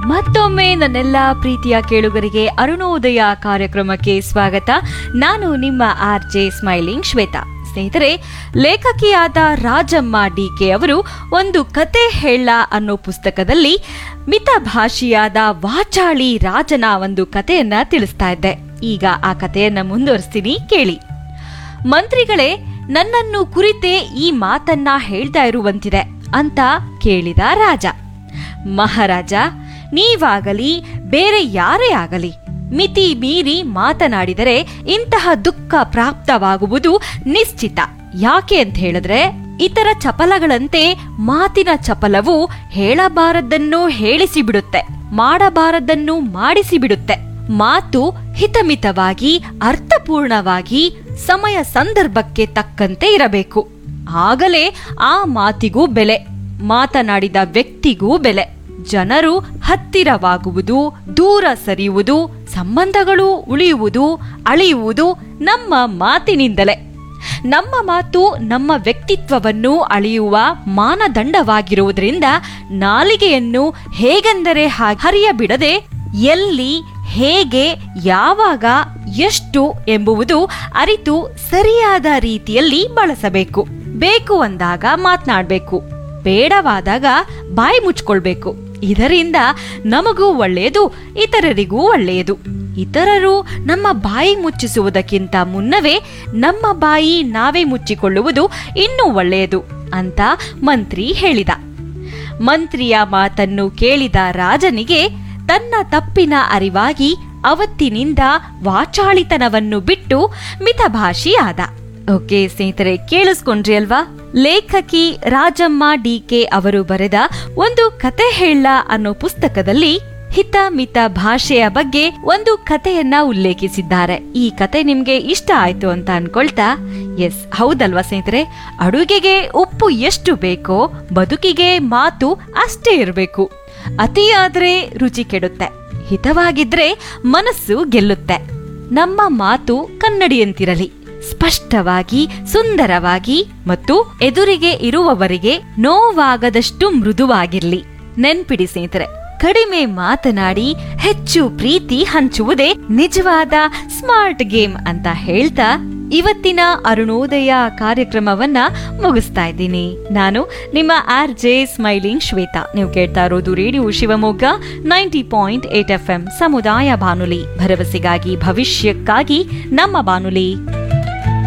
ಮತ್ತೊಮ್ಮೆ ನನ್ನೆಲ್ಲ ಪ್ರೀತಿಯ ಕೇಳುಗರಿಗೆ ಅರುಣೋದಯ ಕಾರ್ಯಕ್ರಮಕ್ಕೆ ಸ್ವಾಗತ ನಾನು ನಿಮ್ಮ ಆರ್ ಜೆ ಸ್ಮೈಲಿಂಗ್ ಶ್ವೇತಾ ಸ್ನೇಹಿತರೆ ಲೇಖಕಿಯಾದ ರಾಜಮ್ಮ ಡಿಕೆ ಅವರು ಒಂದು ಕತೆ ಹೇಳ ಅನ್ನೋ ಪುಸ್ತಕದಲ್ಲಿ ಮಿತಭಾಷಿಯಾದ ವಾಚಾಳಿ ರಾಜನ ಒಂದು ಕಥೆಯನ್ನ ತಿಳಿಸ್ತಾ ಇದ್ದೆ ಈಗ ಆ ಕಥೆಯನ್ನ ಮುಂದುವರಿಸ್ತೀನಿ ಕೇಳಿ ಮಂತ್ರಿಗಳೇ ನನ್ನನ್ನು ಕುರಿತೇ ಈ ಮಾತನ್ನ ಹೇಳ್ತಾ ಇರುವಂತಿದೆ ಅಂತ ಕೇಳಿದ ರಾಜ ಮಹಾರಾಜ ನೀವಾಗಲಿ ಬೇರೆ ಯಾರೇ ಆಗಲಿ ಮಿತಿ ಮೀರಿ ಮಾತನಾಡಿದರೆ ಇಂತಹ ದುಃಖ ಪ್ರಾಪ್ತವಾಗುವುದು ನಿಶ್ಚಿತ ಯಾಕೆ ಅಂತ ಹೇಳಿದ್ರೆ ಇತರ ಚಪಲಗಳಂತೆ ಮಾತಿನ ಚಪಲವು ಹೇಳಬಾರದನ್ನು ಹೇಳಿಸಿ ಬಿಡುತ್ತೆ ಮಾಡಬಾರದನ್ನು ಮಾಡಿಸಿ ಬಿಡುತ್ತೆ ಮಾತು ಹಿತಮಿತವಾಗಿ ಅರ್ಥಪೂರ್ಣವಾಗಿ ಸಮಯ ಸಂದರ್ಭಕ್ಕೆ ತಕ್ಕಂತೆ ಇರಬೇಕು ಆಗಲೇ ಆ ಮಾತಿಗೂ ಬೆಲೆ ಮಾತನಾಡಿದ ವ್ಯಕ್ತಿಗೂ ಬೆಲೆ ಜನರು ಹತ್ತಿರವಾಗುವುದು ದೂರ ಸರಿಯುವುದು ಸಂಬಂಧಗಳು ಉಳಿಯುವುದು ಅಳಿಯುವುದು ನಮ್ಮ ಮಾತಿನಿಂದಲೇ ನಮ್ಮ ಮಾತು ನಮ್ಮ ವ್ಯಕ್ತಿತ್ವವನ್ನು ಅಳಿಯುವ ಮಾನದಂಡವಾಗಿರುವುದರಿಂದ ನಾಲಿಗೆಯನ್ನು ಹೇಗೆಂದರೆ ಹಾಗೆ ಹರಿಯಬಿಡದೆ ಎಲ್ಲಿ ಹೇಗೆ ಯಾವಾಗ ಎಷ್ಟು ಎಂಬುವುದು ಅರಿತು ಸರಿಯಾದ ರೀತಿಯಲ್ಲಿ ಬಳಸಬೇಕು ಬೇಕು ಅಂದಾಗ ಮಾತನಾಡಬೇಕು ಬೇಡವಾದಾಗ ಬಾಯಿ ಮುಚ್ಕೊಳ್ಬೇಕು ಇದರಿಂದ ನಮಗೂ ಒಳ್ಳೆಯದು ಇತರರಿಗೂ ಒಳ್ಳೆಯದು ಇತರರು ನಮ್ಮ ಬಾಯಿ ಮುಚ್ಚಿಸುವುದಕ್ಕಿಂತ ಮುನ್ನವೇ ನಮ್ಮ ಬಾಯಿ ನಾವೇ ಮುಚ್ಚಿಕೊಳ್ಳುವುದು ಇನ್ನೂ ಒಳ್ಳೆಯದು ಅಂತ ಮಂತ್ರಿ ಹೇಳಿದ ಮಂತ್ರಿಯ ಮಾತನ್ನು ಕೇಳಿದ ರಾಜನಿಗೆ ತನ್ನ ತಪ್ಪಿನ ಅರಿವಾಗಿ ಅವತ್ತಿನಿಂದ ವಾಚಾಳಿತನವನ್ನು ಬಿಟ್ಟು ಮಿತಭಾಷಿಯಾದ ಓಕೆ ಸ್ನೇಹಿತರೆ ಕೇಳಿಸ್ಕೊಂಡ್ರಿ ಅಲ್ವಾ ಲೇಖಕಿ ರಾಜಮ್ಮ ಡಿಕೆ ಅವರು ಬರೆದ ಒಂದು ಕತೆ ಹೇಳ ಅನ್ನೋ ಪುಸ್ತಕದಲ್ಲಿ ಹಿತ ಮಿತ ಭಾಷೆಯ ಬಗ್ಗೆ ಒಂದು ಕಥೆಯನ್ನ ಉಲ್ಲೇಖಿಸಿದ್ದಾರೆ ಈ ಕತೆ ನಿಮ್ಗೆ ಇಷ್ಟ ಆಯ್ತು ಅಂತ ಅನ್ಕೊಳ್ತಾ ಎಸ್ ಹೌದಲ್ವಾ ಸ್ನೇಹಿತರೆ ಅಡುಗೆಗೆ ಉಪ್ಪು ಎಷ್ಟು ಬೇಕೋ ಬದುಕಿಗೆ ಮಾತು ಅಷ್ಟೇ ಇರಬೇಕು ಅತಿಯಾದ್ರೆ ರುಚಿ ಕೆಡುತ್ತೆ ಹಿತವಾಗಿದ್ರೆ ಮನಸ್ಸು ಗೆಲ್ಲುತ್ತೆ ನಮ್ಮ ಮಾತು ಕನ್ನಡಿಯಂತಿರಲಿ ಸ್ಪಷ್ಟವಾಗಿ ಸುಂದರವಾಗಿ ಮತ್ತು ಎದುರಿಗೆ ಇರುವವರಿಗೆ ನೋವಾಗದಷ್ಟು ಮೃದುವಾಗಿರ್ಲಿ ನೆನ್ಪಿಡಿ ಸ್ನೇಹಿತರೆ ಕಡಿಮೆ ಮಾತನಾಡಿ ಹೆಚ್ಚು ಪ್ರೀತಿ ಹಂಚುವುದೇ ನಿಜವಾದ ಸ್ಮಾರ್ಟ್ ಗೇಮ್ ಅಂತ ಹೇಳ್ತಾ ಇವತ್ತಿನ ಅರುಣೋದಯ ಕಾರ್ಯಕ್ರಮವನ್ನ ಮುಗಿಸ್ತಾ ಇದ್ದೀನಿ ನಾನು ನಿಮ್ಮ ಆರ್ ಜೆ ಸ್ಮೈಲಿಂಗ್ ಶ್ವೇತಾ ನೀವು ಕೇಳ್ತಾ ಇರೋದು radio Shivamogga ninety point eight F M ಸಮುದಾಯ ಬಾನುಲಿ ಭರವಸೆಗಾಗಿ ಭವಿಷ್ಯಕ್ಕಾಗಿ ನಮ್ಮ ಬಾನುಲಿ